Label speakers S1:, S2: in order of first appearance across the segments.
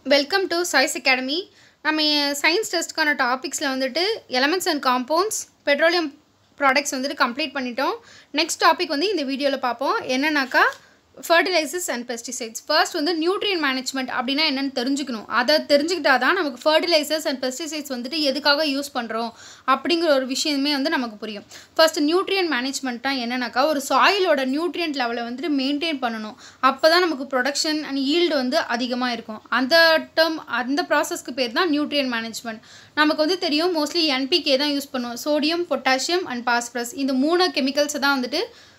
S1: Welcome to science academy நம்ம science டெஸ்ட்டுக்கான டாபிக்ஸில் வந்துட்டு elements and compounds petroleum products வந்துட்டு கம்ப்ளீட் பண்ணிட்டோம் நெக்ஸ்ட் டாபிக் வந்து இந்த வீடியோவில் பார்ப்போம் என்னன்னாக்கா ஃபர்டிலைசர்ஸ் அண்ட் பெஸ்டிசைட்ஸ் ஃபர்ஸ்ட் வந்து நியூட்ரியன் மேனேஜ்மெண்ட் அப்படின்னா என்னென்னு தெரிஞ்சுக்கணும் அதை தெரிஞ்சுக்கிட்டா தான் நமக்கு ஃபர்டிலைசர்ஸ் அண்ட் பெஸ்டிசைட்ஸ் வந்துட்டு எதுக்காக யூஸ் பண்ணுறோம் அப்படிங்கிற ஒரு விஷயமே வந்து நமக்கு புரியும் ஃபர்ஸ்ட் நியூட்ரியன் மேனேஜ்மெண்ட்னா என்னன்னாக்கா ஒரு சாயிலோட நியூட்ரியன்ட் லெவலை வந்துட்டு மெயின்டைன் பண்ணணும் அப்போ தான் நமக்கு ப்ரொடக்ஷன் அண்ட் ஈல்டு வந்து அதிகமாக இருக்கும் அந்த டேர்ம் அந்த ப்ராசஸ்க்கு பேர் தான் நியூட்ரியன் மேனேஜ்மெண்ட் நமக்கு வந்து தெரியும் மோஸ்ட்லி என்பிகே தான் யூஸ் பண்ணுவோம் சோடியம் பொட்டாசியம் அண்ட் பாஸ்பரஸ் இந்த மூணு கெமிக்கல்ஸை தான் வந்துட்டு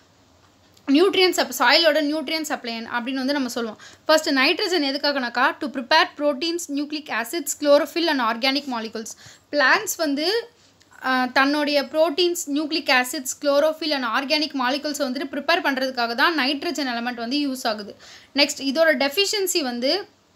S1: நியூட்ரியன் சப் சாயிலோட நியூட்ரியன் சப்ளையன் அப்படின்னு வந்து நம்ம சொல்லுவோம் ஃபர்ஸ்ட் நைட்ரஜன் எதுக்காகனாக்கா to prepare proteins nucleic acids chlorophyll and organic molecules plants வந்து ஆஹ், தன்னுடைய proteins nucleic acids chlorophyll and organic molecules வந்துட்டு ப்ரிப்பேர் பண்ணுறதுக்காக தான் நைட்ரஜன் எலமெண்ட் வந்து யூஸ் ஆகுது நெக்ஸ்ட் இதோட டெஃபிஷியன்சி வந்து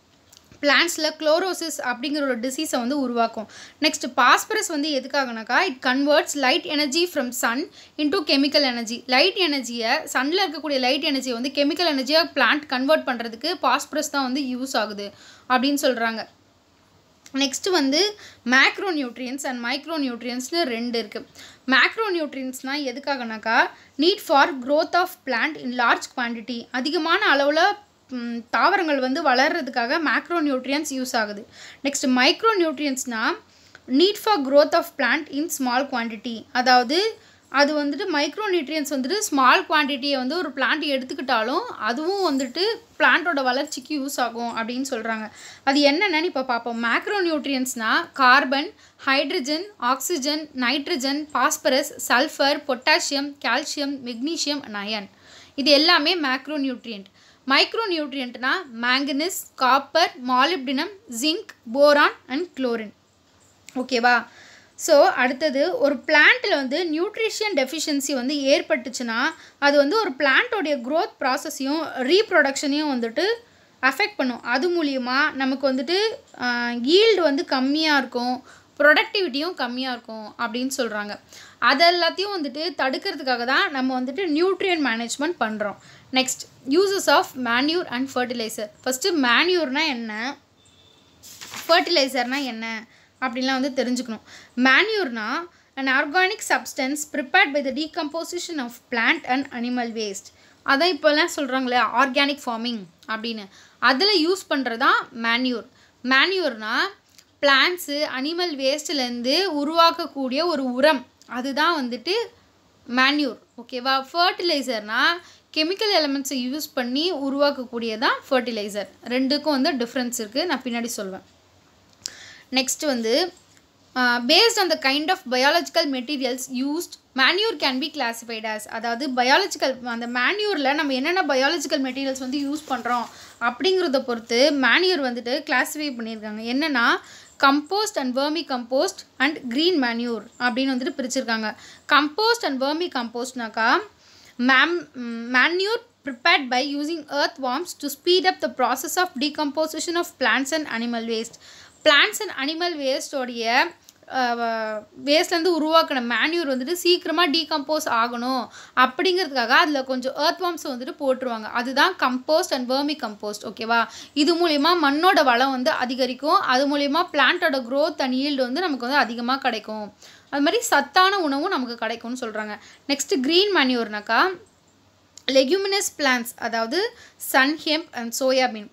S1: பிளான்ஸில் குளோரோசிஸ் அப்படிங்கிற ஒரு டிசீஸை வந்து உருவாக்கும் நெக்ஸ்ட் பாஸ்பரஸ் வந்து எதுக்காகனாக்கா it converts light energy from sun into chemical energy light எனர்ஜியை சன்னில் இருக்கக்கூடிய லைட் எனர்ஜியை வந்து கெமிக்கல் எனர்ஜியாக பிளான்ட் கன்வெர்ட் பண்ணுறதுக்கு பாஸ்பரஸ் தான் வந்து யூஸ் ஆகுது அப்படின்னு சொல்கிறாங்க நெக்ஸ்ட் வந்து மேக்ரோ நியூட்ரியன்ஸ் அண்ட் மைக்ரோ நியூட்ரியன்ஸ்னு ரெண்டு இருக்குது மேக்ரோ நியூட்ரியன்ஸ்னால் எதுக்காகனாக்கா need for growth of plant in large quantity அதிகமான அளவில் ம், தாவரங்கள் வந்து வளர்கிறதுக்காக மேக்ரோ நியூட்ரியன்ஸ் யூஸ் ஆகுது நெக்ஸ்ட் மைக்ரோ நியூட்ரியன்ஸ்னால் need for growth of plant in small quantity அதாவது அது வந்துட்டு மைக்ரோ நியூட்ரியன்ஸ் வந்துட்டு ஸ்மால் குவான்டிட்டியை வந்து ஒரு பிளான்ட் எடுத்துக்கிட்டாலும் அதுவும் வந்துட்டு பிளான்ட்டோட வளர்ச்சிக்கு யூஸ் ஆகும் அப்படின்னு சொல்கிறாங்க அது என்னென்னு இப்போ பார்ப்போம் மேக்ரோ நியூட்ரியன்ஸ்னால் carbon hydrogen oxygen nitrogen phosphorus sulphur potassium calcium magnesium iron இது எல்லாமே மேக்ரோ நியூட்ரியன்ட் மைக்ரோ நியூட்ரியன்ட்னா manganese copper molybdenum zinc boron and chlorine ஓகேவா ஸோ அடுத்தது ஒரு பிளான்ட்டில் வந்து நியூட்ரிஷியன் டெஃபிஷியன்சி வந்து ஏற்பட்டுச்சுன்னா அது வந்து ஒரு பிளான்ட்டோடைய க்ரோத் ப்ராசஸையும் ரீப்ரொடக்ஷனையும் வந்துட்டு அஃபெக்ட் பண்ணும் அது மூலியமா நமக்கு வந்துட்டு ஈல்டு வந்து கம்மியாக இருக்கும் ப்ரொடக்டிவிட்டியும் கம்மியாக இருக்கும் அப்படின்னு சொல்கிறாங்க அது எல்லாத்தையும் வந்துட்டு தடுக்கிறதுக்காக தான் நம்ம வந்துட்டு நியூட்ரியன் மேனேஜ்மெண்ட் பண்ணுறோம் next uses of manure and fertiliser first மேன்யூர்னால் என்ன ஃபர்டிலைசர்னால் என்ன அப்படின்லாம் வந்து தெரிஞ்சுக்கணும் மேன்யூர்னா an organic substance prepared by the decomposition of plant and animal waste அதான் இப்போல்லாம் சொல்கிறாங்களே ஆர்கானிக் ஃபார்மிங் அப்படின்னு அதில் யூஸ் பண்ணுறது தான் மேன்யூர் மேன்யூர்னா பிளான்ட்ஸு அனிமல் வேஸ்ட்லேருந்து உருவாக்கக்கூடிய ஒரு உரம் அதுதான் வந்துட்டு மேன்யூர் ஓகேவா ஃபர்டிலைசர்னா கெமிக்கல் எலமெண்ட்ஸை யூஸ் பண்ணி உருவாக்கக்கூடியதான் ஃபர்டிலைசர் ரெண்டுக்கும் வந்து டிஃப்ரென்ஸ் இருக்குது நான் பின்னாடி சொல்வேன் நெக்ஸ்ட் வந்து based on the kind of biological materials used manure can be classified as அதாவது பயாலஜிக்கல் அந்த மேன்யூரில் நம்ம என்னென்ன பயாலஜிக்கல் மெட்டீரியல்ஸ் வந்து யூஸ் பண்ணுறோம் அப்படிங்கிறத பொறுத்து மேன்யூர் வந்துட்டு கிளாஸிஃபை பண்ணியிருக்காங்க என்னென்னா compost and vermicompost and green manure அப்படின்னு வந்துட்டு பிரிச்சிருக்காங்க கம்போஸ்ட் அண்ட் வேர்மி கம்போஸ்ட்னாக்கா மேம் manure prepared by using earthworms to speed up the process of decomposition of plants and animal waste plants and animal waste உடைய வேஸ்ட்லேருந்து உருவாக்கின மேன்யூர் வந்துட்டு சீக்கிரமாக டீகம்போஸ் ஆகணும் அப்படிங்கிறதுக்காக அதில் கொஞ்சம் earthworms வந்துட்டு போட்டுருவாங்க அதுதான் கம்போஸ்ட் அண்ட் வேர்மி கம்போஸ்ட் ஓகேவா இது மூலிமா மண்ணோட வளம் வந்து அதிகரிக்கும் அது மூலிமா பிளான்ட்டோட growth அண்ட் yield வந்து நமக்கு வந்து அதிகமாக கிடைக்கும் அது மாதிரி சத்தான உணவும் நமக்கு கிடைக்கும்னு சொல்கிறாங்க நெக்ஸ்ட் க்ரீன் மேன்யூர்னாக்கா லெக்யூமினஸ் பிளான்ஸ் அதாவது சன் ஹெம்ப் அண்ட் சோயாபீன்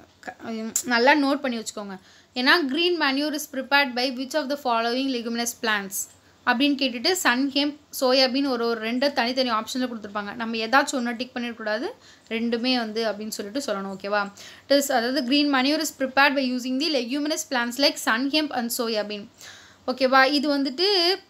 S1: நல்லா நோட் பண்ணி வச்சுக்கோங்க ஏன்னா green manure is prepared by which of the following leguminous plants அப்படின்னு கேட்டுட்டு சன் ஹெம்ப் சோயாபீன் ஒரு ஒரு ரெண்டு தனித்தனி ஆப்ஷனில் கொடுத்துருப்பாங்க நம்ம ஏதாச்சும் ஒன்று டிக் பண்ணிடக்கூடாது ரெண்டுமே வந்து அப்படின்னு சொல்லிட்டு சொல்லணும் ஓகேவா இஸ் அதாவது green manure is prepared by using the leguminous plants like sun hemp and soybean ஓகேவா இது வந்துட்டு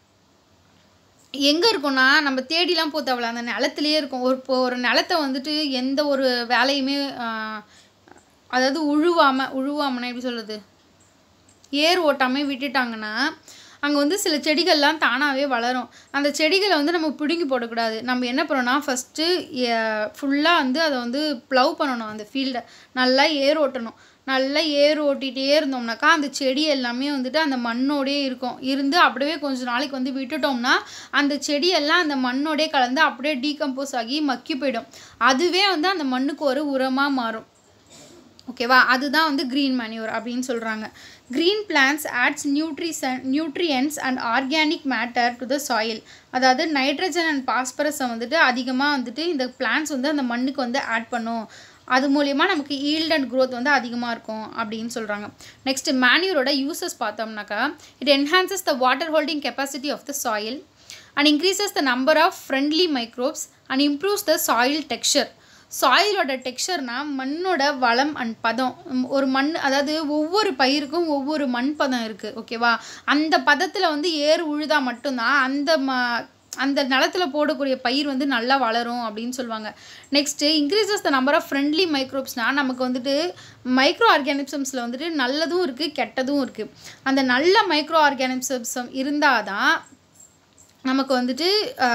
S1: எங்கே இருக்கும்னா நம்ம தேடிலாம் போக தேவையில்ல அந்த நிலத்துலேயே இருக்கும் ஒரு இப்போ ஒரு நிலத்தை வந்துட்டு எந்த ஒரு வேலையுமே ஆஹ், அதாவது உழுவாமல் உழுவாமனா எப்படி சொல்கிறது ஏர் ஓட்டாமல் விட்டுட்டாங்கன்னா அங்கே வந்து சில செடிகள்லாம் தானாகவே வளரும் அந்த செடிகளை வந்து நம்ம பிடுங்கி போடக்கூடாது நம்ம என்ன பண்ணணும்னா ஃபஸ்ட்டு ஃபுல்லாக வந்து அதை வந்து ப்ளவ் பண்ணணும் அந்த ஃபீல்டை நல்லா ஏர் ஓட்டணும் நல்லா ஏர் ஓட்டிகிட்டே இருந்தோம்னாக்கா அந்த செடி எல்லாமே வந்துட்டு அந்த மண்ணோடயே இருக்கும் இருந்து அப்படியே கொஞ்ச நாளைக்கு வந்து விட்டுட்டோம்னா அந்த செடியெல்லாம் அந்த மண்ணோடயே கலந்து அப்படியே டீகம்போஸ் ஆகி மக்கி போயிடும் அதுவே வந்து அந்த மண்ணுக்கு ஒரு உரமாக மாறும் ஓகேவா அதுதான் வந்து க்ரீன் மேன்யூர் அப்படின்னு சொல்கிறாங்க green plants adds nutrition nutrients and organic matter to the soil அதாவது நைட்ரஜன் அண்ட் பாஸ்பரஸை வந்துட்டு அதிகமாக வந்துட்டு இந்த பிளான்ஸ் வந்து அந்த மண்ணுக்கு வந்து ஆட் பண்ணும் அது மூலயமா நமக்கு ஈல்ட் அண்ட் க்ரோத் வந்து அதிகமாக இருக்கும் அப்படின்னு சொல்கிறாங்க நெக்ஸ்ட் மேன்யூரோட யூசஸ் பார்த்தோம்னாக்கா it enhances the water holding capacity of the soil and increases the number of friendly microbes and improves the soil texture சாயிலோட டெக்ஸ்சர்னா மண்ணோட வளம் அண்ட் பதம் உம், ஒரு மண் அதாவது ஒவ்வொரு பயிருக்கும் ஒவ்வொரு மண் பதம் இருக்குது ஓகேவா அந்த பதத்தில் வந்து ஏர் உழுதா மட்டும்தான் அந்த ம அந்த நிலத்துல போடக்கூடிய பயிர் வந்து நல்லா வளரும் அப்படின்னு சொல்லுவாங்க next increases the number of friendly மைக்ரோப்ஸ்னால் நமக்கு வந்துட்டு மைக்ரோ ஆர்கானிசம்ஸில் வந்துட்டு நல்லதும் இருக்குது கெட்டதும் இருக்குது அந்த நல்ல மைக்ரோ ஆர்கானிசம்ஸ் இருந்தால் தான் நமக்கு வந்துட்டு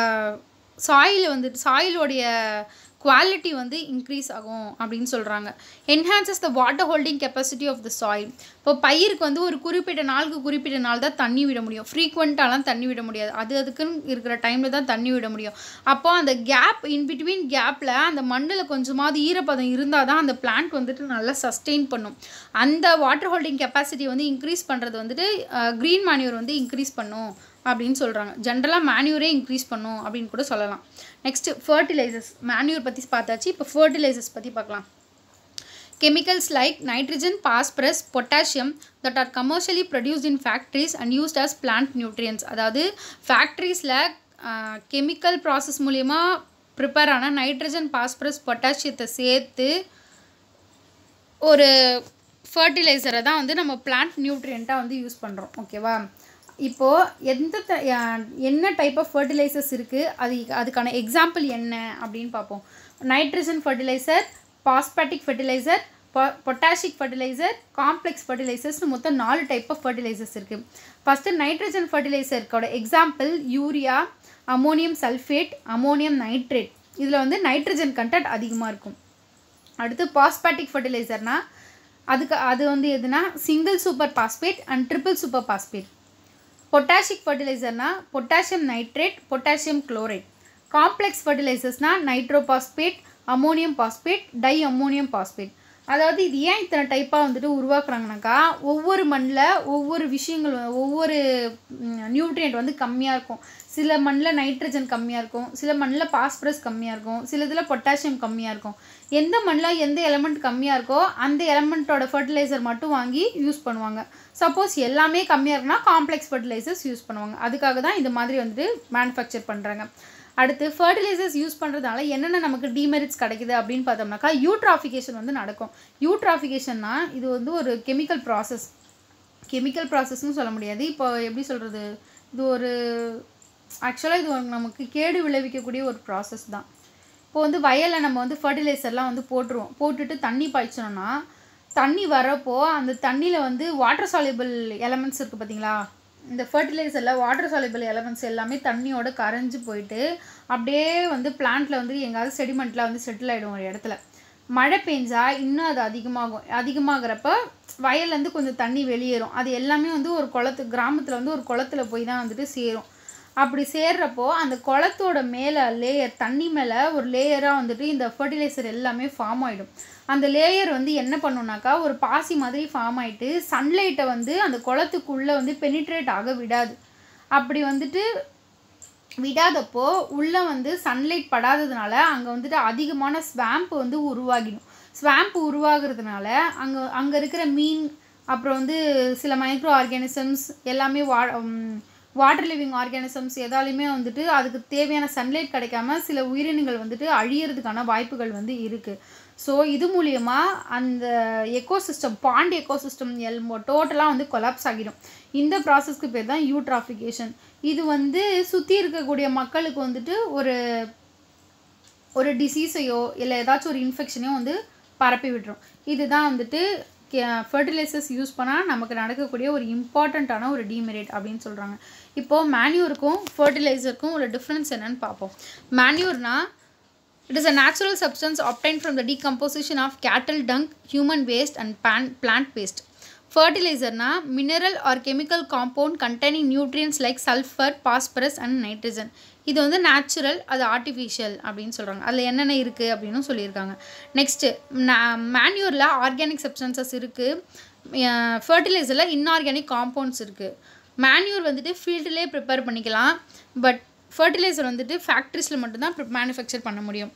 S1: சாயில் வந்துட்டு சாயிலோடைய குவாலிட்டி வந்து இன்க்ரீஸ் ஆகும் அப்படின்னு சொல்கிறாங்க enhances the water holding capacity of the soil இப்போ பயிருக்கு வந்து ஒரு குறிப்பிட்ட நாளுக்கு குறிப்பிட்ட நாள் தான் தண்ணி விட முடியும் ஃப்ரீக்வெண்ட்டாலாம் தண்ணி விட முடியாது அது அதுக்குன்னு இருக்கிற டைமில் தான் தண்ணி விட முடியும் அப்போ அந்த கேப் இன் பிட்வீன் கேப்பில் அந்த மண்ணில் கொஞ்சமாவது ஈரப்பதம் இருந்தால் தான் அந்த பிளான்ட் வந்துட்டு நல்லா சஸ்டெயின் பண்ணும் அந்த வாட்டர் ஹோல்டிங் கெப்பாசிட்டி வந்து இன்க்ரீஸ் பண்ணுறது வந்துட்டு க்ரீன் மேன்யூர் வந்து இன்க்ரீஸ் பண்ணும் அப்படின்னு சொல்கிறாங்க ஜென்ரலாக மேன்யூரே இன்க்ரீஸ் பண்ணும் அப்படின்னு கூட சொல்லலாம் நெக்ஸ்ட்டு ஃபர்டிலைசர்ஸ் மேன்யூர் பற்றி பார்த்தாச்சு இப்போ ஃபர்டிலைசர்ஸ் பற்றி பார்க்கலாம் chemicals like nitrogen phosphorus potassium that are commercially produced in factories and used as plant nutrients அதாவது ஃபேக்ட்ரிஸில் கெமிக்கல் ப்ராசஸ் மூலயமா ப்ரிப்பேர் ஆன நைட்ரஜன் பாஸ்பரஸ் பொட்டாசியத்தை சேர்த்து ஒரு ஃபர்டிலைசரை தான் வந்து நம்ம பிளான்ட் நியூட்ரியண்ட்டாக வந்து யூஸ் பண்ணுறோம் ஓகேவா இப்போது எந்த த- யா- என்ன டைப் ஆஃப் ஃபர்டிலைசர்ஸ் இருக்குது அது அதுக்கான எக்ஸாம்பிள் என்ன அப்படின்னு பார்ப்போம் nitrogen fertiliser phosphatic fertiliser potassic fertiliser complex ஃபர்டிலைசர்ஸ்னு மொத்தம் நாலு டைப் ஆஃப் ஃபர்டிலைசர்ஸ் இருக்குது ஃபஸ்ட்டு நைட்ரஜன் ஃபர்டிலைசருக்கோட example urea ammonium sulphate ammonium nitrate இதில் வந்து நைட்ரஜன் கண்டென்ட் அதிகமாக இருக்கும் அடுத்து பாஸ்பேட்டிக் ஃபர்டிலைசர்னா அதுக்கு அது வந்து எதுனா single super phosphate and triple super phosphate potassic ஃபர்டிலைசர்னா potassium nitrate potassium chloride complex ஃபர்டிலைசர்ஸ்னா nitrophosphate ammonium phosphate di ammonium phosphate அதாவது இது ஏன் இத்தனை டைப்பாக வந்துட்டு உருவாக்குறாங்கனாக்கா ஒவ்வொரு மண்ணில் ஒவ்வொரு விஷயங்கள் வ- ஒவ்வொரு நியூட்ரியன்ட் வந்து கம்மியாக இருக்கும் சில மண்ணில் நைட்ரஜன் கம்மியாக இருக்கும் சில மண்ணில் பாஸ்பரஸ் கம்மியாக இருக்கும் சில இதில் பொட்டாசியம் கம்மியாக இருக்கும் எந்த மண்ணில் எந்த எலமெண்ட் கம்மியாக இருக்கோ அந்த எலமெண்ட்டோட ஃபர்டிலைசர் மட்டும் வாங்கி யூஸ் பண்ணுவாங்க சப்போஸ் எல்லாமே கம்மியாக இருக்குன்னா காம்ப்ளெக்ஸ் ஃபர்டிலைசர்ஸ் யூஸ் பண்ணுவாங்க அதுக்காக தான் இந்த மாதிரி வந்துட்டு மேனுஃபேக்சர் பண்ணுறாங்க அடுத்து ஃபர்டிலைசர்ஸ் யூஸ் பண்ணுறதால என்னென்ன நமக்கு டிமெரிட்ஸ் கிடைக்குது அப்படின்னு பார்த்தோம்னாக்கா யூட்ராஃபிகேஷன் வந்து நடக்கும் யூட்ராஃபிகேஷன்னா இது வந்து ஒரு கெமிக்கல் ப்ராசஸ் கெமிக்கல் ப்ராசஸ்னு சொல்ல முடியாது இப்போ எப்படி சொல்கிறது இது ஒரு ஆக்சுவலாக இது ஒரு நமக்கு கேடு விளைவிக்கக்கூடிய ஒரு ப்ராசஸ் தான் இப்போ வந்து வயலில் நம்ம வந்து ஃபர்டிலைசர்லாம் வந்து போட்டுருவோம் போட்டுட்டு தண்ணி பாய்ச்சணும்னா தண்ணி வரப்போ அந்த தண்ணியில் வந்து வாட்டர் soluble எலமெண்ட்ஸ் இருக்குது பார்த்தீங்களா இந்த ஃபர்டிலைசரில் வாட்டர் soluble எலமெண்ட்ஸ் எல்லாமே தண்ணியோட கரைஞ்சு போயிட்டு அப்படியே வந்து பிளான்ட்டில் வந்து எங்காவது செடிமெண்ட்டில் வந்து செட்டில் ஆகிடும் ஒரு இடத்துல மழை பெஞ்சா இன்னும் அது அதிகமாகும் அதிகமாகிறப்ப வயல்லேருந்து கொஞ்சம் தண்ணி வெளியேறும் அது எல்லாமே வந்து ஒரு குளத்து கிராமத்தில் வந்து ஒரு குளத்துல போய் தான் வந்துட்டு சேரும் அப்படி சேர்றப்போ அந்த குளத்தோட மேலே லேயர் தண்ணி மேலே ஒரு லேயராக வந்துட்டு இந்த ஃபர்டிலைசர் எல்லாமே ஃபார்ம் ஆகிடும் அந்த லேயர் வந்து என்ன பண்ணுனாக்கா ஒரு பாசி மாதிரி ஃபார்ம் ஆயிட்டு சன்லைட்டை வந்து அந்த குளத்துக்குள்ளே வந்து பெனிட்ரேட் ஆக விடாது அப்படி வந்துட்டு விடாதப்போ உள்ளே வந்து சன்லைட் படாததுனால அங்கே வந்துட்டு அதிகமான ஸ்வாம்ப் வந்து உருவாகிடும் ஸ்வாம்ப் உருவாகிறதுனால அங்கே அங்கே இருக்கிற மீன் அப்புறம் வந்து சில மைக்ரோ ஆர்கானிசம்ஸ் எல்லாமே வா வாட்டர் லிவிங் ஆர்கானிசம்ஸ் எதாலையுமே வந்துட்டு அதுக்கு தேவையான சன்லைட் கிடைக்காம சில உயிரினங்கள் வந்துட்டு அழியறதுக்கான வாய்ப்புகள் வந்து இருக்குது ஸோ இது மூலியமா அந்த எக்கோசிஸ்டம் பாண்ட் எக்கோசிஸ்டம் எல் டோட்டலாக வந்து கொலாப்ஸ் ஆகிடும் இந்த ப்ராசஸ்க்கு பேர் தான் யூட்ராஃபிகேஷன் இது வந்து சுற்றி இருக்கக்கூடிய மக்களுக்கு வந்துட்டு ஒரு ஒரு டிசீஸையோ இல்லை ஏதாச்சும் ஒரு இன்ஃபெக்ஷனையோ வந்து பரப்பி விட்டுரும் இதுதான் வந்துட்டு ஃபர்டிலைசர்ஸ் யூஸ் பண்ணால் நமக்கு நடக்கக்கூடிய ஒரு இம்பார்ட்டண்ட்டான ஒரு டிமெரிட் அப்படின்னு சொல்கிறாங்க இப்போது மேன்யூருக்கும் ஃபர்டிலைசருக்கும் உள்ள டிஃப்ரென்ஸ் என்னன்னு பார்ப்போம் மேன்யூர்னா It is a natural substance obtained from the decomposition of cattle dung, human waste and pan, plant waste. ஃபர்டிலைசர்னா mineral or chemical compound containing nutrients like sulphur phosphorus and nitrogen இது வந்து நேச்சுரல் அது artificial அப்படின்னு சொல்கிறாங்க அதில் என்னென்ன இருக்குது அப்படின்னு சொல்லியிருக்காங்க நெக்ஸ்ட்டு மேன்யூரில் ஆர்கானிக் சப்ஸ்டன்சஸ் இருக்குது ஃபர்டிலைசரில் இன்ஆர்கானிக் காம்பவுண்ட்ஸ் இருக்குது மேன்யூர் வந்துட்டு ஃபீல்டுலேயே ப்ரிப்பேர் பண்ணிக்கலாம் பட் ஃபர்டிலைசர் வந்துட்டு ஃபேக்ட்ரிஸில் மட்டும்தான் மேனுஃபேக்சர் பண்ண முடியும்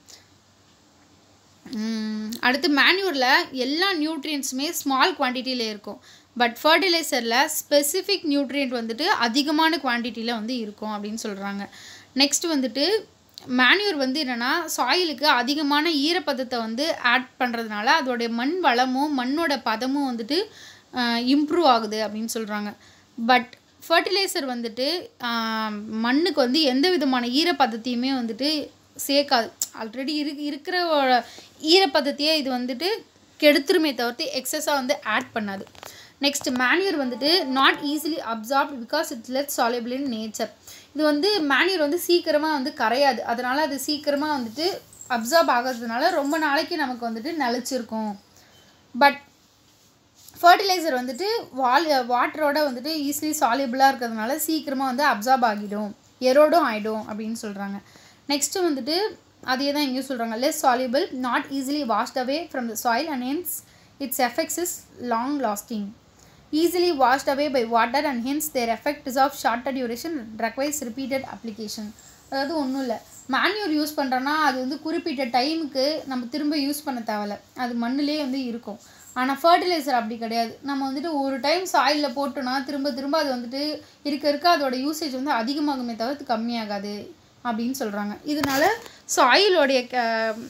S1: அடுத்து மேன்யூரில் எல்லா நியூட்ரியன்ஸுமே ஸ்மால் குவான்டிட்டியில் இருக்கும் பட் ஃபர்டிலைசரில் ஸ்பெசிஃபிக் நியூட்ரியன்ட் வந்துட்டு அதிகமான குவான்டிட்டியில் வந்து இருக்கும் அப்படின்னு சொல்கிறாங்க நெக்ஸ்ட் வந்துட்டு மேன்யூர் வந்து என்னென்னா சாயிலுக்கு அதிகமான ஈரப்பதத்தை வந்து ஆட் பண்ணுறதுனால அதோடைய மண் வளமும் மண்ணோட பதமும் வந்துட்டு இம்ப்ரூவ் ஆகுது அப்படின்னு சொல்கிறாங்க பட் ஃபர்டிலைசர் வந்துட்டு மண்ணுக்கு வந்து எந்த விதமான ஈரப்பதத்தையுமே வந்துட்டு சேர்க்காது ஆல்ரெடி இரு இருக்கிற ஈரப்பதத்தையே இது வந்துட்டு கெடுத்துருமே தவிர்த்து எக்ஸஸாக வந்து ஆட் பண்ணாது நெக்ஸ்ட் மேன்யூர் வந்துட்டு not easily absorb because it's let soluble in nature இது வந்து மேன்யூர் வந்து சீக்கிரமாக வந்து கரையாது அதனால் அது சீக்கிரமாக வந்துட்டு அப்சார்ப் ஆகிறதுனால ரொம்ப நாளைக்கு நமக்கு வந்துட்டு நிலச்சிருக்கும் பட் ஃபர்டிலைசர் வந்துட்டு வால் வாட்டரோட வந்துட்டு ஈஸிலி சாலிபிளாக இருக்கிறதுனால சீக்கிரமாக வந்து அப்சார்ப் ஆகிடும் எரோடும் ஆகிடும் அப்படின்னு சொல்கிறாங்க நெக்ஸ்ட்டு வந்துட்டு அதே தான் எங்கேயும் சொல்கிறாங்க less soluble not easily washed away from the soil and hence its effects is long lasting easily washed away by water and hence their effect is of shorter duration requires repeated application அதாவது ஒன்றும் இல்லை manure use பண்ணுறோன்னா அது வந்து குறிப்பிட்ட டைமுக்கு நம்ம திரும்ப யூஸ் பண்ண தேவையில்ல அது மண்ணிலே வந்து இருக்கும் ஆனால் ஃபர்டிலைசர் அப்படி கிடையாது நம்ம வந்துட்டு ஒரு டைம் சாயிலில் போட்டோன்னா திரும்ப திரும்ப அது வந்துட்டு இருக்க இருக்க அதோட யூசேஜ் வந்து அதிகமாகுமே தவிர்த்து கம்மியாகாது அப்படின்னு சொல்கிறாங்க இதனால சாயிலோடைய க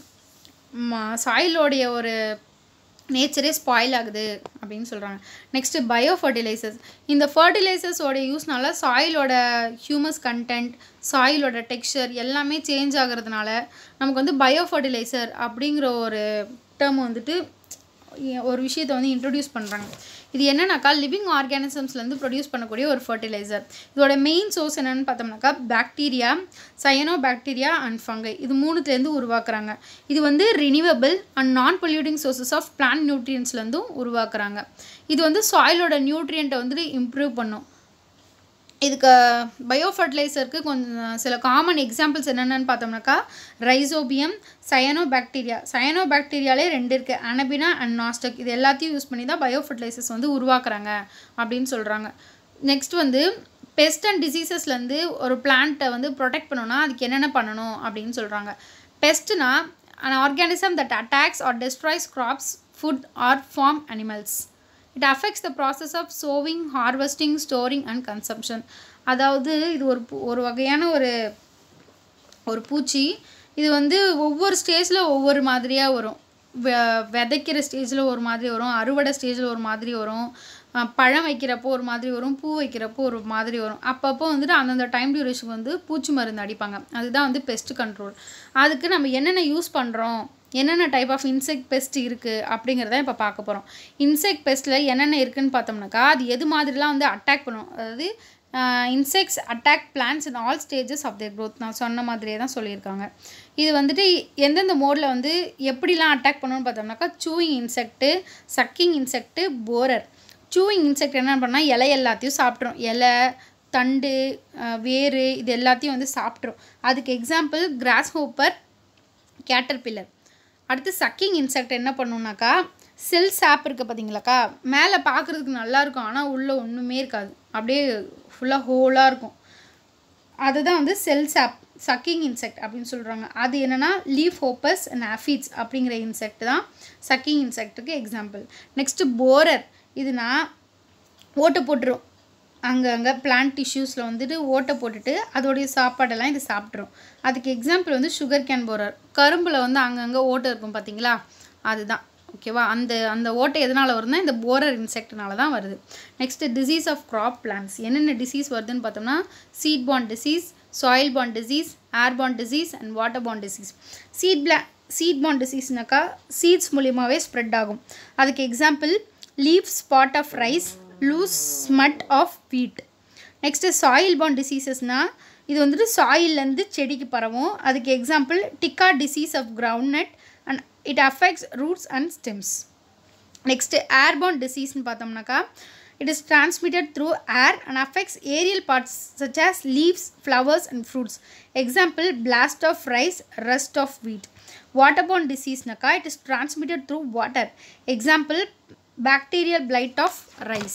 S1: சாயிலோடைய ஒரு நேச்சரே ஸ்பாயில் ஆகுது அப்படின்னு சொல்கிறாங்க நெக்ஸ்ட்டு பயோ ஃபர்டிலைசர்ஸ் இந்த ஃபர்டிலைசர்ஸோட யூஸ்னால சாயிலோட ஹியூமஸ் கண்டென்ட் சாயிலோட டெக்ஸ்சர் எல்லாமே சேஞ்ச் ஆகிறதுனால நமக்கு வந்து பயோ ஃபர்டிலைசர் அப்படிங்கிற ஒரு டேர்ம் வந்துட்டு ஒரு விஷயத்தை வந்து இன்ட்ரடியூஸ் பண்ணுறாங்க இது என்னன்னாக்கா லிவிங் ஆர்கானிசம்ஸ்லேருந்து ப்ரொடியூஸ் பண்ணக்கூடிய ஒரு ஃபர்டிலைசர் இதோட மெயின் சோர்ஸ் என்னென்னு பார்த்தோம்னாக்கா bacteria cyanobacteria and fungi இது மூணுத்துலேருந்து உருவாக்குறாங்க இது வந்து renewable and non polluting sources of plant நியூட்ரியன்ஸ்லேருந்தும் உருவாக்குறாங்க இது வந்து சாயிலோட நியூட்ரியண்ட்டை வந்துட்டு இம்ப்ரூவ் பண்ணும் இதுக்கு பயோ ஃபர்டிலைசருக்கு கொஞ்சம் சில காமன் எக்ஸாம்பிள்ஸ் என்னென்னு பார்த்தோம்னாக்கா ரைசோபியம் சயனோ பாக்டீரியா சயனோ பாக்டீரியாலே ரெண்டு இருக்குது அனபினா அண்ட் நாஸ்டக் இது எல்லாத்தையும் யூஸ் பண்ணி தான் பயோ ஃபர்டிலைசர்ஸ் வந்து உருவாக்குறாங்க அப்படின்னு சொல்கிறாங்க நெக்ஸ்ட் வந்து பெஸ்ட் அண்ட் டிசீசஸ்லேருந்து ஒரு பிளான்ட்டை வந்து ப்ரொடெக்ட் பண்ணணும்னா அதுக்கு என்னென்ன பண்ணணும் அப்படின்னு சொல்கிறாங்க பெஸ்ட்னா an organism that attacks or destroys crops, food or farm animals. It affects the process of sowing, harvesting, storing and consumption. அதாவது இது ஒரு பூ- ஒரு வகையான ஒரு ஒரு பூச்சி இது வந்து ஒவ்வொரு ஸ்டேஜில் ஒவ்வொரு மாதிரியாக வரும் வெ- விதைக்கிற ஸ்டேஜில் ஒரு மாதிரி வரும் அறுவடை ஸ்டேஜில் ஒரு மாதிரி வரும் அஹ் பழம் வைக்கிறப்போ ஒரு மாதிரி வரும் பூ வைக்கிறப்போ ஒரு மாதிரி வரும் அப்பப்போ வந்துட்டு அந்தந்த டைம் டியூரேஷனுக்கு வந்து பூச்சி மருந்து அடிப்பாங்க அதுதான் வந்து பெஸ்ட் கண்ட்ரோல் அதுக்கு நம்ம என்னென்ன யூஸ் பண்ணுறோம் என்னென்ன டைப் ஆஃப் இன்செக்ட் பெஸ்ட் இருக்குது அப்படிங்கிறத இப்போ பார்க்க போகிறோம் இன்செக்ட் பெஸ்ட்டில் என்னென்ன இருக்குன்னு பார்த்தோம்னாக்கா அது எது மாதிரிலாம் வந்து அட்டாக் பண்ணும் அதாவது insects attack plants in all stages of their growth நான் சொன்ன மாதிரியே தான் சொல்லியிருக்காங்க இது வந்துட்டு எந்தெந்த மோடில் வந்து எப்படிலாம் அட்டாக் பண்ணணும்னு பார்த்தோம்னாக்கா chewing insect sucking insect borer chewing insect என்ன பண்ணால் இலை எல்லாத்தையும் சாப்பிட்ரும் இலை தண்டு அஹ், வேர் இது எல்லாத்தையும் வந்து சாப்பிட்ரும் அதுக்கு எக்ஸாம்பிள் கிராஸ் ஹோப்பர் கேட்டர்பில்லர் அடுத்து சக்கிங் இன்செக்ட் என்ன பண்ணுனாக்கா செல் சாப் இருக்குது பார்த்தீங்களாக்கா மேலே பார்க்குறதுக்கு நல்லா இருக்கும் ஆனால் உள்ளே ஒன்றுமே இருக்காது அப்படியே ஃபுல்லாக ஹோலாக இருக்கும் அதுதான் வந்து செல் சாப் சக்கிங் இன்செக்ட் அப்படின்னு சொல்கிறாங்க அது என்னென்னா லீஃப் ஹோப்பஸ் அண்ட் ஆஃபீட்ஸ் அப்படிங்கிற இன்செக்ட் தான் சக்கிங் இன்செக்ட்டுக்கு எக்ஸாம்பிள் நெக்ஸ்ட்டு போரர் இதுனா ஓட்டை போட்டுரும் அங்கங்கே பிளான்ட் டிஷ்யூஸில் வந்துட்டு ஓட்டை போட்டுட்டு அதோடைய சாப்பாடெல்லாம் இது சாப்பிட்ரும் அதுக்கு எக்ஸாம்பிள் வந்து சுகர் கேன் போரர் கரும்பில் வந்து அங்கங்கே ஓட்டை இருக்கும் பார்த்தீங்களா அதுதான் ஓகேவா அந்த அந்த ஓட்டை எதனால் வருதுன்னா இந்த போரர் இன்செக்ட்னால தான் வருது next disease of crop plants என்னென்ன டிசீஸ் வருதுன்னு பார்த்தோம்னா seat bond disease soil bond disease air bond disease and water bond disease seat blah seat bond டிசீஸ்னாக்கா seeds மூலியமாகவே ஸ்ப்ரெட் ஆகும் அதுக்கு example leaf spot of rice loose smut of வீட் next soil bond டிசீசஸ்னால் இது வந்துட்டு சாயில்லேருந்து செடிக்கு பரவும் அதுக்கு example tikka disease of ground nut and it affects roots and stems next airborne டிசீஸ்னு பார்த்தோம்னாக்கா it is transmitted through air and affects aerial parts such as leaves, flowers and fruits. Example, blast of rice, rust of wheat. Waterborne diseaseனாக்கா it is transmitted through water. Example, bacterial blight of rice.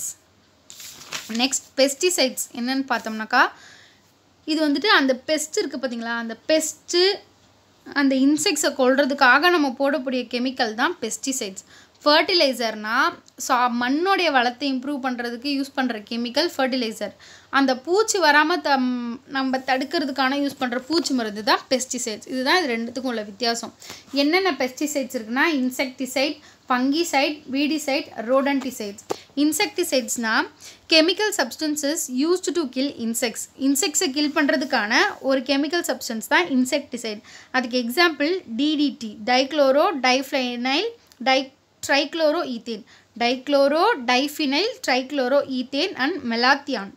S1: Next pesticides என்னன்னு பார்த்தோம்னாக்கா இது வந்துட்டு அந்த best இருக்குது பார்த்தீங்களா அந்த best அந்த இன்செக்ட்ஸை கொல்றதுக்காக நம்ம போடக்கூடிய கெமிக்கல் தான் பெஸ்டிசைட்ஸ் ஃபர்டிலைசர்னால் சா மண்ணோடைய வளத்தை இம்ப்ரூவ் பண்ணுறதுக்கு யூஸ் பண்ணுற கெமிக்கல் ஃபர்டிலைசர் அந்த பூச்சி வராமல் தம் நம்ம தடுக்கிறதுக்கான யூஸ் பண்ணுற பூச்சி மருந்து தான் பெஸ்டிசைட்ஸ் இதுதான் இது ரெண்டுத்துக்கும் உள்ள வித்தியாசம் என்னென்ன பெஸ்டிசைட்ஸ் இருக்குன்னா இன்செக்டிசைட் ஃபங்கிசைட் வீடிசைட் ரோடன்டிசைட்ஸ் இன்செக்டிசைட்ஸ்னால் chemical substances used to kill insects இன்செக்ட்ஸை கில் பண்ணுறதுக்கான ஒரு கெமிக்கல் சப்ஸ்டன்ஸ் தான் இன்செக்டிசைட் அதுக்கு example DDT dichloro diphenyl di trichloro ethane dichloro diphenyl trichloro ethane and malathion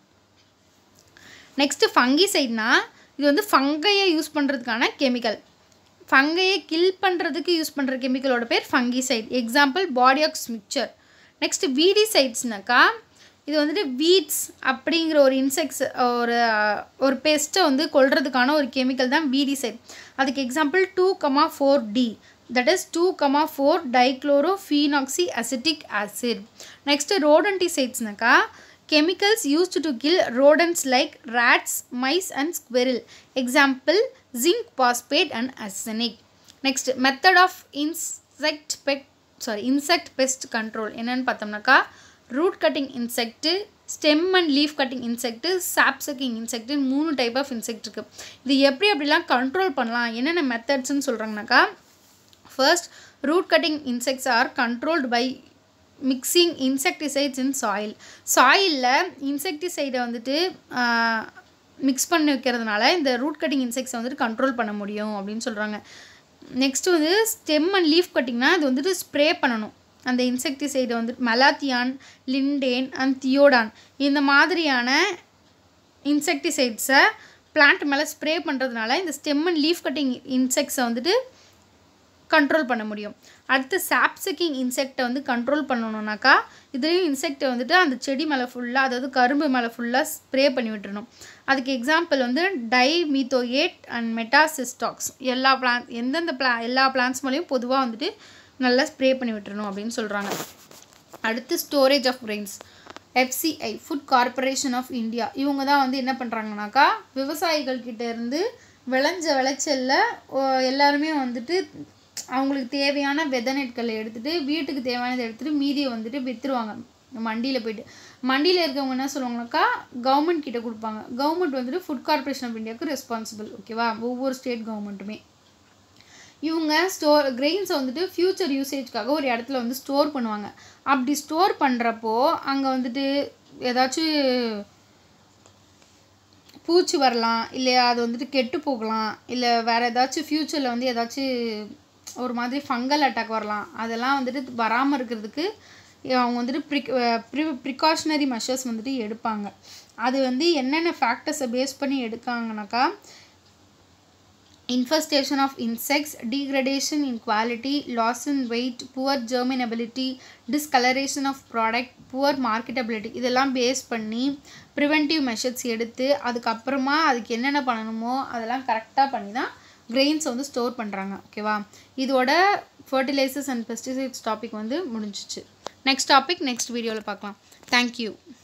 S1: next ஃபங்கிசைட்னா இது வந்து ஃபங்கையை யூஸ் பண்ணுறதுக்கான கெமிக்கல் ஃபங்கையை கில் பண்ணுறதுக்கு யூஸ் பண்ணுற கெமிக்கலோட பேர் fungicide example Bordeaux mixture next வீடிசைட்ஸ்னாக்கா இது வந்துட்டு வீட்ஸ் அப்படிங்கிற ஒரு இன்செக்ட்ஸ் ஒரு ஒரு பெஸ்ட்டை வந்து கொல்றதுக்கான ஒரு கெமிக்கல் தான் வீடிசைட் அதுக்கு example two comma four D that is two comma four dichloro phenoxy acetic acid next ரோடன்டிசைட்ஸ்னாக்கா chemicals used to kill rodents like rats, mice and squirrel. Example, zinc phosphate and arsenic. Next, method of insect pet sorry insect pest control என்னன்னு பார்த்தோம்னாக்கா root cutting insect stem and leaf cutting insect sap sucking இன்செக்ட்டு மூணு type of insect இருக்குது இது எப்படி அப்படிலாம் control பண்ணலாம் என்னென்ன மெத்தட்ஸ்னு சொல்கிறாங்கனாக்கா first root cutting insects are controlled by mixing insecticides in soil சாயிலில் இன்செக்டிசைடை வந்துட்டு மிக்ஸ் பண்ணி வைக்கிறதுனால இந்த ரூட் கட்டிங் இன்செக்ட்ஸை வந்துட்டு கண்ட்ரோல் பண்ண முடியும் அப்படின்னு சொல்கிறாங்க நெக்ஸ்ட்டு வந்து ஸ்டெம் அண்ட் லீஃப் கட்டிங்னா அது வந்துட்டு ஸ்ப்ரே பண்ணணும் அந்த இன்செக்டிசைடை வந்துட்டு மெலாத்தியான் லிண்டேன் அண்ட் தியோடான் இந்த மாதிரியான இன்செக்டிசைட்ஸை பிளான்ட் மேலே ஸ்ப்ரே பண்ணுறதுனால இந்த ஸ்டெம் அண்ட் லீஃப் கட்டிங் இன்செக்ட்ஸை வந்துட்டு கண்ட்ரோல் பண்ண முடியும் அடுத்து சாப்சக்கிங் இன்செக்டை வந்து கண்ட்ரோல் பண்ணணுன்னாக்கா இதுலேயும் இன்செக்டை வந்துட்டு அந்த செடி மேலே ஃபுல்லாக அதாவது கரும்பு மேலே ஃபுல்லாக ஸ்ப்ரே பண்ணி விட்டுறணும் அதுக்கு எக்ஸாம்பிள் வந்து டை மீத்தோயேட் அண்ட் மெட்டாசிஸ்டாக்ஸ் எல்லா பிளான் எந்தெந்த பிளா எல்லா பிளான்ஸ் மேலேயும் பொதுவாக வந்துட்டு நல்லா ஸ்ப்ரே பண்ணி விட்டுறணும் அப்படின்னு சொல்கிறாங்க அடுத்து storage of grains FCI food corporation of India இவங்க தான் வந்து என்ன பண்ணுறாங்கனாக்கா விவசாயிகள் கிட்ட இருந்து விளைஞ்ச விளைச்சலில் எல்லாருமே வந்துட்டு அவங்களுக்கு தேவையான விதை நெற்களை எடுத்துகிட்டு வீட்டுக்கு தேவையானதை எடுத்துகிட்டு மீதியை வந்துட்டு விற்றுருவாங்க மண்டியில் போயிட்டு மண்டியில் இருக்கவங்க என்ன சொல்லுவாங்கனாக்கா கவர்மெண்ட் கிட்ட கொடுப்பாங்க கவர்மெண்ட் வந்துட்டு ஃபுட் கார்பரேஷன் ஆஃப் இந்தியாவுக்கு ரெஸ்பான்சிபிள் ஓகேவா ஒவ்வொரு ஸ்டேட் கவர்மெண்ட்டுமே இவங்க ஸ்டோர் கிரெயின்ஸை வந்துட்டு ஃப்யூச்சர் யூசேஜ்க்காக ஒரு இடத்துல வந்து ஸ்டோர் பண்ணுவாங்க அப்படி ஸ்டோர் பண்ணுறப்போ அங்கே வந்துட்டு ஏதாச்சும் பூச்சி வரலாம் இல்லை அது வந்துட்டு கெட்டு போகலாம் இல்லை வேறு ஏதாச்சும் ஃப்யூச்சரில் வந்து ஏதாச்சும் ஒரு மாதிரி ஃபங்கல் அட்டாக் வரலாம் அதெல்லாம் வந்துட்டு வராமல் இருக்கிறதுக்கு அவங்க வந்துட்டு ப்ரிக் ப்ரி ப்ரிகாஷனரி மெஷர்ஸ் வந்துட்டு எடுப்பாங்க அது வந்து என்னென்ன ஃபேக்டர்ஸை பேஸ் பண்ணி எடுக்காங்கனாக்கா infestation of insects, degradation in quality, loss in weight, poor germinability, discoloration of product, poor marketability இதெல்லாம் பேஸ் பண்ணி ப்ரிவென்டிவ் மெஷர்ஸ் எடுத்து அதுக்கப்புறமா அதுக்கு என்னென்ன பண்ணணுமோ அதெல்லாம் கரெக்டாக பண்ணி தான் கிரெயின்ஸ் வந்து ஸ்டோர் பண்ணுறாங்க ஓகேவா இதோட ஃபர்டிலைசர்ஸ் அண்ட் பெஸ்டிசைட்ஸ் டாபிக் வந்து முடிஞ்சிச்சு நெக்ஸ்ட் டாபிக் நெக்ஸ்ட் வீடியோவில் பார்க்கலாம் தேங்க்யூ